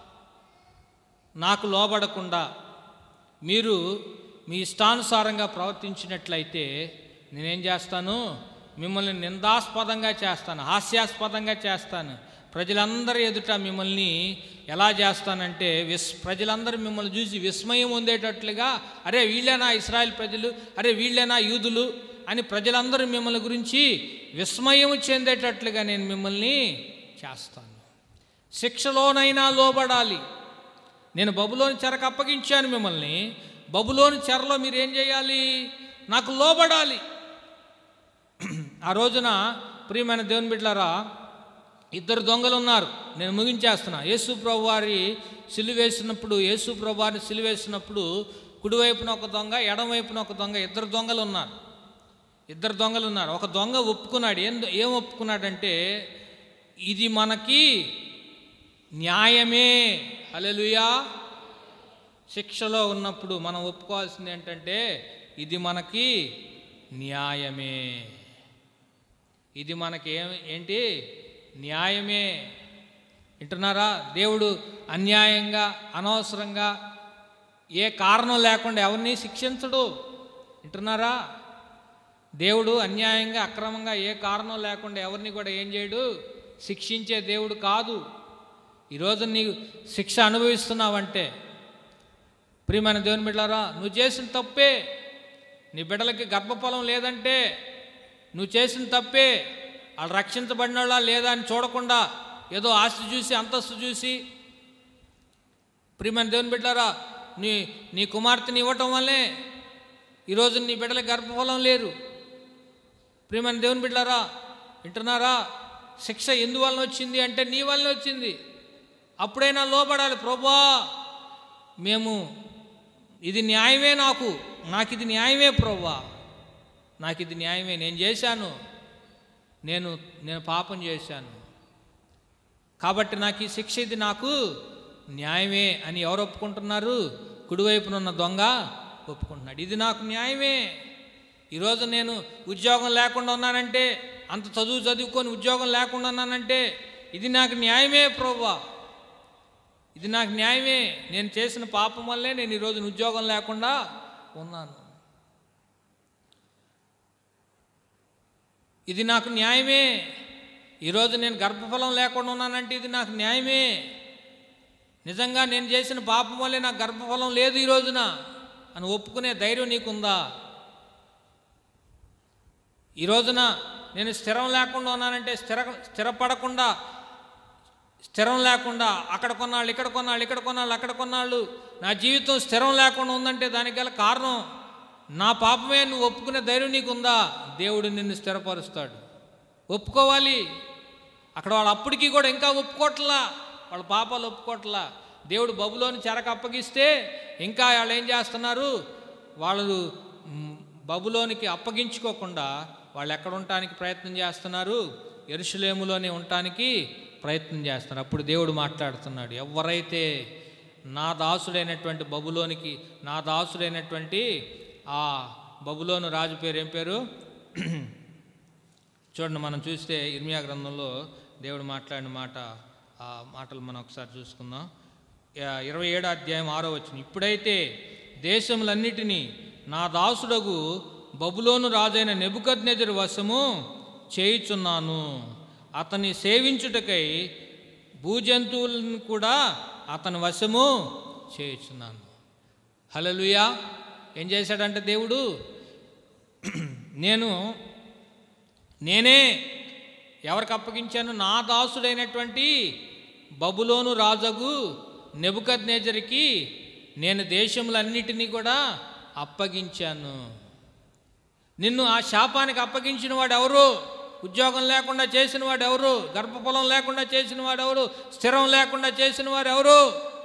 నాకు లోబడకుండా మీరు మీ ఇష్టానుసారంగా ప్రవర్తించినట్లయితే నేనేం చేస్తాను మిమ్మల్ని నిందాస్పదంగా చేస్తాను హాస్యాస్పదంగా చేస్తాను ప్రజలందరి ఎదుట మిమ్మల్ని ఎలా చేస్తానంటే విస్ ప్రజలందరూ మిమ్మల్ని చూసి విస్మయం పొందేటట్లుగా అరే వీళ్ళేనా ఇస్రాయల్ ప్రజలు అరే వీళ్ళేనా యూదులు అని ప్రజలందరూ మిమ్మల్ని గురించి విస్మయం చెందేటట్లుగా నేను మిమ్మల్ని చేస్తాను శిక్షలోనైనా లోబడాలి నేను బబులోని చెరకు అప్పగించాను మిమ్మల్ని బబులోని చెరలో మీరు ఏం చేయాలి నాకు లోబడాలి ఆ రోజున ప్రియమైన దేవుని బిడ్డలారా ఇద్దరు దొంగలు ఉన్నారు నేను ముగించేస్తున్నా యేసు ప్రభు వారి సిలువేసినప్పుడు యేసు ప్రభు వారిని సిలువేసినప్పుడు కుడివైపున ఒక దొంగ ఎడమవైపున ఒక దొంగ ఇద్దరు దొంగలు ఉన్నారు ఇద్దరు దొంగలు ఉన్నారు ఒక దొంగ ఒప్పుకున్నాడు ఏం ఏం ఒప్పుకున్నాడంటే ఇది మనకి న్యాయమే అలెలుయా శిక్షలో ఉన్నప్పుడు మనం ఒప్పుకోవాల్సింది ఏంటంటే ఇది మనకి న్యాయమే ఇది మనకి ఏం ఏంటి న్యాయమే వింటున్నారా దేవుడు అన్యాయంగా అనవసరంగా ఏ కారణం లేకుండా ఎవరిని శిక్షించడు వింటున్నారా దేవుడు అన్యాయంగా అక్రమంగా ఏ కారణం లేకుండా ఎవరిని కూడా ఏం చేయడు శిక్షించే దేవుడు కాదు ఈరోజు నీవు శిక్ష అనుభవిస్తున్నావంటే ప్రియమైన దేవుని బిడ్డారా నువ్వు చేసిన తప్పే నీ బిడ్డలకి గర్భఫలం లేదంటే నువ్వు చేసిన తప్పే వాళ్ళు రక్షించబడినోళ్ళా లేదా అని చూడకుండా ఏదో ఆస్తి చూసి అంతస్తు చూసి ప్రియమైన దేవుని బిడ్డారా నీ నీ కుమార్తెని ఇవ్వటం వల్లే ఈరోజు నీ బిడ్డలకి గర్భఫలం లేరు ప్రియమైన దేవుని బిడ్డారా వింటున్నారా శిక్ష ఎందువలన వచ్చింది అంటే నీ వల్లనే వచ్చింది అప్పుడైనా లోపడాలి ప్రభా మేము ఇది న్యాయమే నాకు నాకు ఇది న్యాయమే ప్రభా నాకు ఇది న్యాయమే నేను చేశాను నేను నేను పాపం చేశాను కాబట్టి నాకు ఈ శిక్ష ఇది నాకు న్యాయమే అని ఎవరు ఒప్పుకుంటున్నారు కుడివైపున ఉన్న దొంగ ఒప్పుకుంటున్నాడు ఇది నాకు న్యాయమే ఈరోజు నేను ఉద్యోగం లేకుండా ఉన్నానంటే అంత చదువు చదువుకొని ఉద్యోగం లేకుండా ఉన్నానంటే ఇది నాకు న్యాయమే ప్రభా ఇది నాకు న్యాయమే నేను చేసిన పాపం వల్లే నేను ఈరోజు ఉద్యోగం లేకుండా ఉన్నాను ఇది నాకు న్యాయమే ఈరోజు నేను గర్భఫలం లేకుండా ఉన్నానంటే ఇది నాకు న్యాయమే నిజంగా నేను చేసిన పాపం వల్లే నాకు గర్భఫలం లేదు ఈ రోజున అని ఒప్పుకునే ధైర్యం నీకుందా ఈ రోజున నేను స్థిరం లేకుండా ఉన్నానంటే స్థిర స్థిరపడకుండా స్థిరం లేకుండా అక్కడ కొన్నాళ్ళు ఇక్కడ కొన్నాళ్ళు ఇక్కడ కొన్నాళ్ళు అక్కడ కొన్నాళ్ళు నా జీవితం స్థిరం లేకుండా ఉందంటే దానికి గల కారణం నా పాపమే నువ్వు ఒప్పుకునే ధైర్యం నీకుందా దేవుడు నిన్ను స్థిరపరుస్తాడు ఒప్పుకోవాలి అక్కడ వాళ్ళు అప్పటికీ కూడా ఇంకా ఒప్పుకోవట్లా వాళ్ళ పాపాలు ఒప్పుకోవట్లా దేవుడు బబులోని చెరకు అప్పగిస్తే ఇంకా వాళ్ళు ఏం చేస్తున్నారు వాళ్ళు మ్, బబులోనికి అప్పగించుకోకుండా వాళ్ళు ఎక్కడ ఉండటానికి ప్రయత్నం చేస్తున్నారు ఎరుషులేములోనే ఉండటానికి ప్రయత్నం చేస్తున్నారు అప్పుడు దేవుడు మాట్లాడుతున్నాడు ఎవరైతే నా దాసుడైనటువంటి బబులోనికి నా దాసుడైనటువంటి ఆ బబులోను రాజు పేరు ఏం పేరు చూడండి మనం చూస్తే ఇర్మియా గ్రంథంలో దేవుడు మాట్లాడిన మాట ఆ మాటలు మనం ఒకసారి చూసుకుందాం యా- ఇరవై ఏడో అధ్యాయం ఆరో వచ్చిన ఇప్పుడైతే దేశములన్నిటినీ నా దాసుడగు బబులోను రాజైన నెబుకద్నెజరు వశము చేయుచున్నాను అతన్ని సేవించుటకై భూజంతువులను కూడా అతని వశము చేయుచున్నాను హలలుయా ఏం చేశాడంటే దేవుడు నేను నేనే ఎవరికి అప్పగించాను నా దాసుడైనటువంటి బబులోను రాజగు నెబుకద్నేజరికి నేను దేశములన్నిటినీ కూడా అప్పగించాను నిన్ను ఆ శాపానికి అప్పగించిన వాడు ఎవరు ఉద్యోగం లేకుండా చేసిన వాడు ఎవరు గర్భఫలం లేకుండా చేసిన వాడు ఎవరు స్థిరం లేకుండా చేసిన వారు ఎవరు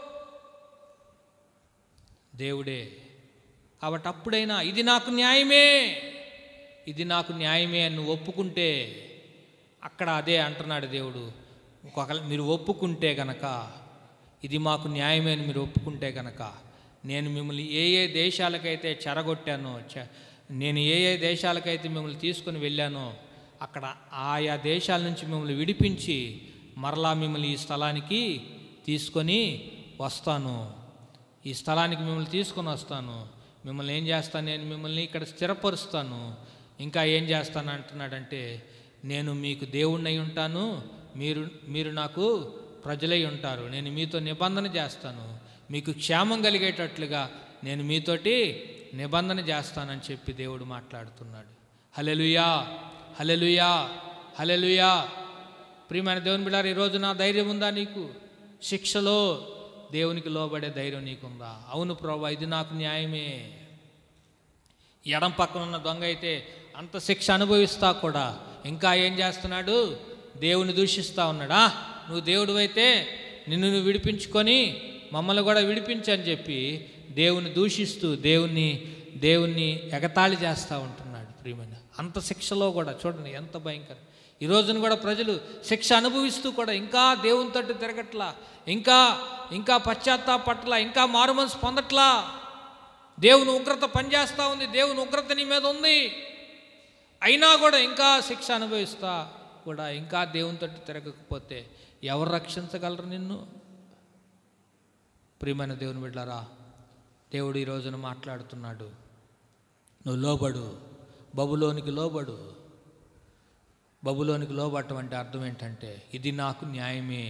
దేవుడే కాబట్టి అప్పుడైనా ఇది నాకు న్యాయమే ఇది నాకు న్యాయమే అని నువ్వు ఒప్పుకుంటే అక్కడ అదే అంటున్నాడు దేవుడు ఒకవేళ మీరు ఒప్పుకుంటే గనక ఇది మాకు న్యాయమే అని మీరు ఒప్పుకుంటే గనక నేను మిమ్మల్ని ఏ ఏ దేశాలకైతే చెరగొట్టానో చె- నేను ఏ ఏ దేశాలకైతే మిమ్మల్ని తీసుకొని వెళ్ళానో అక్కడ ఆయా దేశాల నుంచి మిమ్మల్ని విడిపించి మరలా మిమ్మల్ని ఈ స్థలానికి తీసుకొని వస్తాను ఈ స్థలానికి మిమ్మల్ని తీసుకొని వస్తాను మిమ్మల్ని ఏం చేస్తాను నేను మిమ్మల్ని ఇక్కడ స్థిరపరుస్తాను ఇంకా ఏం చేస్తాను అంటున్నాడంటే నేను మీకు దేవుణ్ణి ఉంటాను మీరు మీరు నాకు ప్రజలై ఉంటారు నేను మీతో నిబంధన చేస్తాను మీకు క్షేమం కలిగేటట్లుగా నేను మీతోటి నిబంధన చేస్తానని చెప్పి దేవుడు మాట్లాడుతున్నాడు హలెలుయా హలెలుయా హలెలుయా ప్రియమైన దేవుని బిడ్డారు ఈరోజు నా ధైర్యం ఉందా నీకు శిక్షలో దేవునికి లోబడే ధైర్యం నీకుందా అవును ప్రభా ఇది నాకు న్యాయమే ఎడం పక్కన ఉన్న దొంగ అయితే అంత శిక్ష అనుభవిస్తా కూడా ఇంకా ఏం చేస్తున్నాడు దేవుని దూషిస్తా ఉన్నాడా నువ్వు దేవుడు అయితే నిన్ను నువ్వు విడిపించుకొని మమ్మల్ని కూడా విడిపించని చెప్పి దేవుని దూషిస్తూ దేవుణ్ణి దేవుణ్ణి ఎగతాళి చేస్తూ ఉంటున్నాడు ప్రియమైన అంత శిక్షలో కూడా చూడండి ఎంత భయంకరం ఈ రోజున కూడా ప్రజలు శిక్ష అనుభవిస్తూ కూడా ఇంకా దేవుని తట్టు తిరగట్లా ఇంకా ఇంకా పశ్చాత్తాపట్ల ఇంకా మారుమనసు పొందట్లా దేవుని ఉగ్రత పనిచేస్తూ ఉంది దేవుని ఉగ్రత నీ మీద ఉంది అయినా కూడా ఇంకా శిక్ష అనుభవిస్తా కూడా ఇంకా దేవుని తట్టు తిరగకపోతే ఎవరు రక్షించగలరు నిన్ను ప్రియమైన దేవుని బిడ్డారా దేవుడు ఈ రోజున మాట్లాడుతున్నాడు నువ్వు లోబడు బబులోనికి లోబడు బబులోనికి లోబడటం అంటే అర్థం ఏంటంటే ఇది నాకు న్యాయమే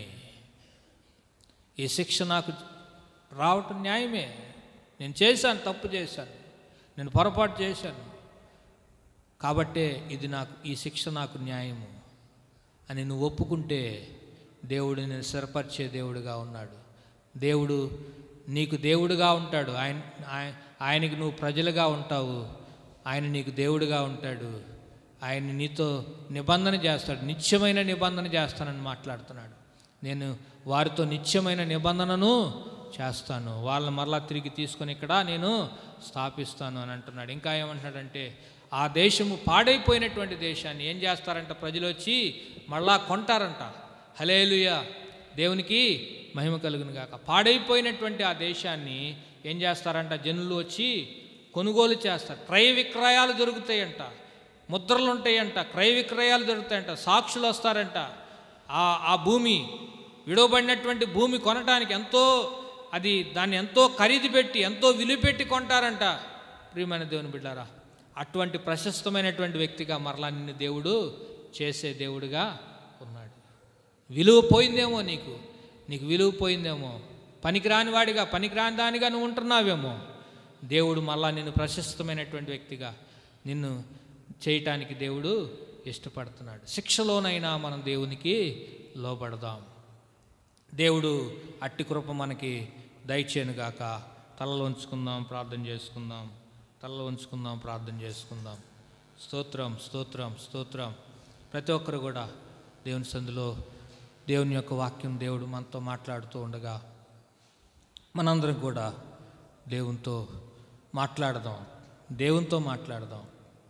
ఈ శిక్ష నాకు రావటం న్యాయమే నేను చేశాను తప్పు చేశాను నేను పొరపాటు చేశాను కాబట్టే ఇది నాకు ఈ శిక్ష నాకు న్యాయము అని నువ్వు ఒప్పుకుంటే దేవుడు నేను స్థిరపరిచే దేవుడుగా ఉన్నాడు దేవుడు నీకు దేవుడుగా ఉంటాడు ఆయన ఆయ- ఆయనకి నువ్వు ప్రజలుగా ఉంటావు ఆయన నీకు దేవుడుగా ఉంటాడు ఆయన నీతో నిబంధన చేస్తాడు నిత్యమైన నిబంధన చేస్తానని మాట్లాడుతున్నాడు నేను వారితో నిత్యమైన నిబంధనను చేస్తాను వాళ్ళని మరలా తిరిగి తీసుకొని ఇక్కడ నేను స్థాపిస్తాను అని అంటున్నాడు ఇంకా ఏమంటున్నాడంటే ఆ దేశము పాడైపోయినటువంటి దేశాన్ని ఏం చేస్తారంట ప్రజలు వచ్చి మళ్ళా కొంటారంట హలేలుయ దేవునికి మహిమ కలుగును గాక పాడైపోయినటువంటి ఆ దేశాన్ని ఏం చేస్తారంట జనులు వచ్చి కొనుగోలు చేస్తారు క్రయ విక్రయాలు జరుగుతాయంట ముద్రలు ఉంటాయంట క్రయ విక్రయాలు జరుగుతాయంట సాక్షులు వస్తారంట ఆ ఆ భూమి విడవబడినటువంటి భూమి కొనటానికి ఎంతో అది దాన్ని ఎంతో ఖరీదు పెట్టి ఎంతో విలువ పెట్టి కొంటారంట ప్రియమైన దేవుని బిడ్డారా అటువంటి ప్రశస్తమైనటువంటి వ్యక్తిగా మరలా నిన్ను దేవుడు చేసే దేవుడుగా ఉన్నాడు విలువ పోయిందేమో నీకు నీకు విలువ పోయిందేమో పనికిరాని వాడిగా పనికిరాని దానిగా నువ్వు ఉంటున్నావేమో దేవుడు మళ్ళా నిన్ను ప్రశస్తమైనటువంటి వ్యక్తిగా నిన్ను చేయటానికి దేవుడు ఇష్టపడుతున్నాడు శిక్షలోనైనా మనం దేవునికి లోబడదాం దేవుడు అట్టి కృప మనకి దయచేనుగాక తలలో ఉంచుకుందాం ప్రార్థన చేసుకుందాం తలలో ఉంచుకుందాం ప్రార్థన చేసుకుందాం స్తోత్రం స్తోత్రం స్తోత్రం ప్రతి ఒక్కరు కూడా దేవుని సందులో దేవుని యొక్క వాక్యం దేవుడు మనతో మాట్లాడుతూ ఉండగా మనందరం కూడా దేవునితో మాట్లాడదాం దేవునితో మాట్లాడదాం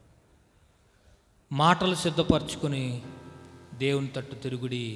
మాటలు సిద్ధపరచుకొని దేవుని తట్టు తిరుగుడి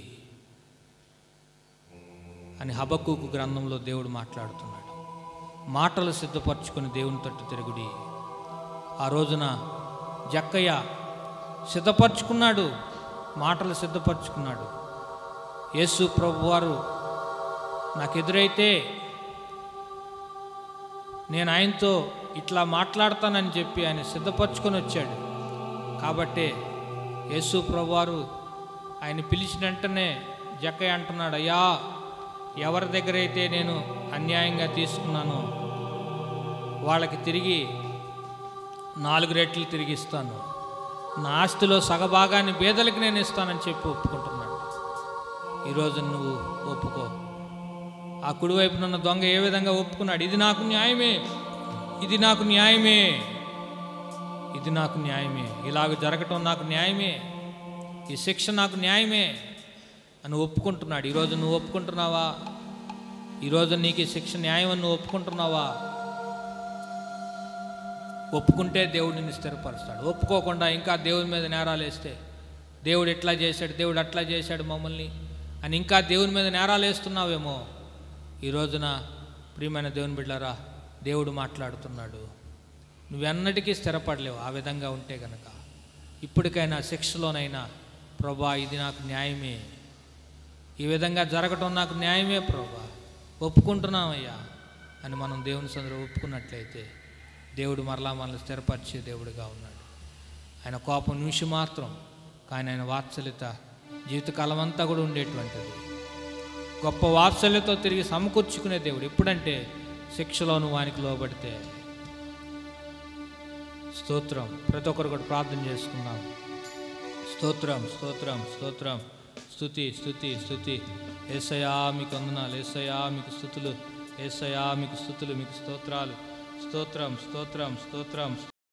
అని హబక్కుకు గ్రంథంలో దేవుడు మాట్లాడుతున్నాడు మాటలు సిద్ధపరచుకొని దేవుని తట్టు తిరుగుడి ఆ రోజున జక్కయ్య సిద్ధపరచుకున్నాడు మాటలు సిద్ధపరచుకున్నాడు యేసు ప్రభు వారు నాకు ఎదురైతే నేను ఆయనతో ఇట్లా మాట్లాడతానని చెప్పి ఆయన సిద్ధపరచుకొని వచ్చాడు కాబట్టే యేసు ప్రభువారు ఆయన పిలిచిన వెంటనే జక్కయ్య అంటున్నాడు అయ్యా ఎవరి దగ్గర అయితే నేను అన్యాయంగా తీసుకున్నానో వాళ్ళకి తిరిగి నాలుగు రెట్లు తిరిగి ఇస్తాను నా ఆస్తిలో సగభాగాన్ని బేదలకు నేను ఇస్తానని చెప్పి ఒప్పుకుంటున్నాడు ఈరోజు నువ్వు ఒప్పుకో ఆ కుడివైపున ఉన్న దొంగ ఏ విధంగా ఒప్పుకున్నాడు ఇది నాకు న్యాయమే ఇది నాకు న్యాయమే ఇది నాకు న్యాయమే ఇలాగ జరగటం నాకు న్యాయమే ఈ శిక్ష నాకు న్యాయమే అని ఒప్పుకుంటున్నాడు ఈరోజు నువ్వు ఒప్పుకుంటున్నావా ఈరోజు నీకు ఈ శిక్ష న్యాయం అని నువ్వు ఒప్పుకుంటున్నావా ఒప్పుకుంటే దేవుడు నిన్ను స్థిరపరుస్తాడు ఒప్పుకోకుండా ఇంకా దేవుని మీద నేరాలు వేస్తే దేవుడు ఎట్లా చేశాడు దేవుడు అట్లా చేశాడు మమ్మల్ని అని ఇంకా దేవుని మీద నేరాలు వేస్తున్నావేమో ఈ రోజున ప్రియమైన దేవుని బిడ్డారా దేవుడు మాట్లాడుతున్నాడు నువ్వెన్నటికీ స్థిరపడలేవు ఆ విధంగా ఉంటే గనక ఇప్పటికైనా శిక్షలోనైనా ప్రభా ఇది నాకు న్యాయమే ఈ విధంగా జరగటం నాకు న్యాయమే ప్రభా ఒప్పుకుంటున్నామయ్యా అని మనం దేవుని సందులో ఒప్పుకున్నట్లయితే దేవుడు మరలా మనల్ని స్థిరపరిచే దేవుడిగా ఉన్నాడు ఆయన కోపం నిమిషం మాత్రం కానీ ఆయన వాత్సల్యత జీవితకాలం అంతా కూడా ఉండేటువంటిది గొప్ప వాత్సల్యతో తిరిగి సమకూర్చుకునే దేవుడు ఎప్పుడంటే శిక్షలో నువ్వు వానికి లోబడితే స్తోత్రం ప్రతి ఒక్కరు కూడా ప్రార్థన చేసుకుందాం స్తోత్రం స్తోత్రం స్తోత్రం స్తుతి స్తుతి స్తుతి ఏసయా మీకు వందనాలు ఏసయా మీకు స్థుతులు ఏసయా మీకు స్థుతులు మీకు స్తోత్రాలు స్తోత్రం స్తోత్రం స్తోత్రం